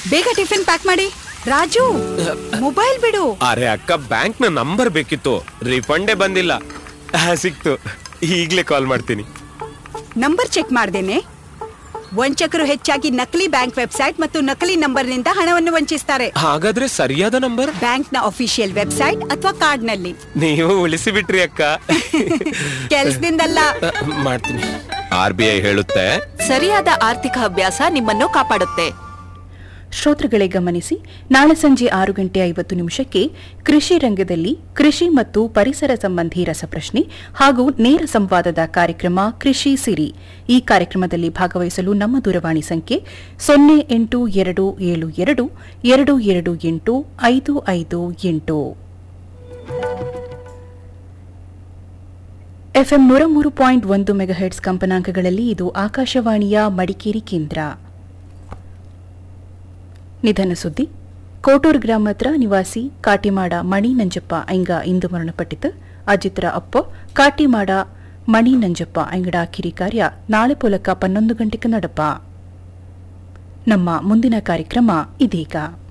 ಬೇಗ tiffin pack ಮಾಡಿ Raju mobile ಬಿಡು ಅರೆ ಅಕ್ಕ ಬ್ಯಾಂಕ್ ನ ನಂಬರ್ ಬೇಕಿತ್ತು ರಿಫಂಡೇ ಬಂದಿಲ್ಲ ಆ, ಸಿಕ್ತು ಈಗ್ಲೇ ಕಾಲ್ ಮಾಡ್ತೀನಿ ನಂಬರ್ ಚೆಕ್ ಮಾಡ್ದೇನೆ ವಂಚಕರು ಹೆಚ್ಚಾಗಿ ನಕಲಿ ಬ್ಯಾಂಕ್ ವೆಬ್ಸೈಟ್ ಮತ್ತು ನಕಲಿ ನಂಬರ್ನಿಂದ ಹಣವನ್ನು ವಂಚಿಸ್ತಾರೆ ಹಾಗಾದ್ರೆ ಸರಿಯಾದ ನಂಬರ್ ಬ್ಯಾಂಕ್ನ ಅಫಿಷಿಯಲ್ ವೆಬ್ಸೈಟ್ ಅಥವಾ ಕಾರ್ಡ್ನಲ್ಲಿ ನೀವು ಉಳಿಸಿ ಬಿಟ್ರಿ ಅಕ್ಕ ಕೆಲ್ಸದಿಂದಲ್ಲ ಆ, ಮಾಡ್ತೀನಿ ಆರ್ ಬಿ ಐ ಹೇಳುತ್ತೆ ಸರಿಯಾದ ಆರ್ಥಿಕ ಅಭ್ಯಾಸ ನಿಮ್ಮನ್ನು ಕಾಪಾಡುತ್ತೆ ಶ್ರೋತೃಗಳೇ ಗಮನಿಸಿ ನಾಳೆ ಸಂಜೆ ಆರು ಗಂಟೆ ಐವತ್ತು ನಿಮಿಷಕ್ಕೆ ಕೃಷಿ ರಂಗದಲ್ಲಿ ಕೃಷಿ ಮತ್ತು ಪರಿಸರ ಸಂಬಂಧಿ ರಸಪ್ರಶ್ನೆ ಹಾಗೂ ನೇರ ಸಂವಾದದ ಕಾರ್ಯಕ್ರಮ ಕೃಷಿ ಸಿರಿ ಈ ಕಾರ್ಯಕ್ರಮದಲ್ಲಿ ಭಾಗವಹಿಸಲು ನಮ್ಮ ದೂರವಾಣಿ ಸಂಖ್ಯೆ ಸೊನ್ನೆ ಎಂಟು ಎರಡು ಏಳು ಎರಡು ಎರಡು ಎರಡು ಎಂಟು ಐದು ಐದು ಎಂಟು ಎಫ್ಎಂ ನೂರ ಮೂರು ಪಾಯಿಂಟ್ ಒಂದು ಮೆಗಾಹೆಟ್ಸ್ ಕಂಪನಾಂಕಗಳಲ್ಲಿ ಇದು ಆಕಾಶವಾಣಿಯ ಮಡಿಕೇರಿ ಕೇಂದ್ರ ನಿಧನ ಸುದ್ದಿ ಕೋಟೂರು ಗ್ರಾಮ ಹತ್ರ ನಿವಾಸಿ ಕಾಟಿಮಾಡ ಮಣಿ ನಂಜಪ್ಪ ಐಂಗ ಇಂದು ಮರಣಪಟ್ಟಿತು ಅಜಿತ್ರ ಅಪ್ಪ ಕಾಟಿಮಾಡ ಮಣಿ ನಂಜಪ್ಪ ಐಂಗಡ ಕಿರಿ ಕಾರ್ಯ ನಾಳೆ ಪೋಲಕ ಪನ್ನೊಂದು ಗಂಟೆಗೆ ನಡಪ ನಮ್ಮ ಮುಂದಿನ ಕಾರ್ಯಕ್ರಮ ಇದೀಗ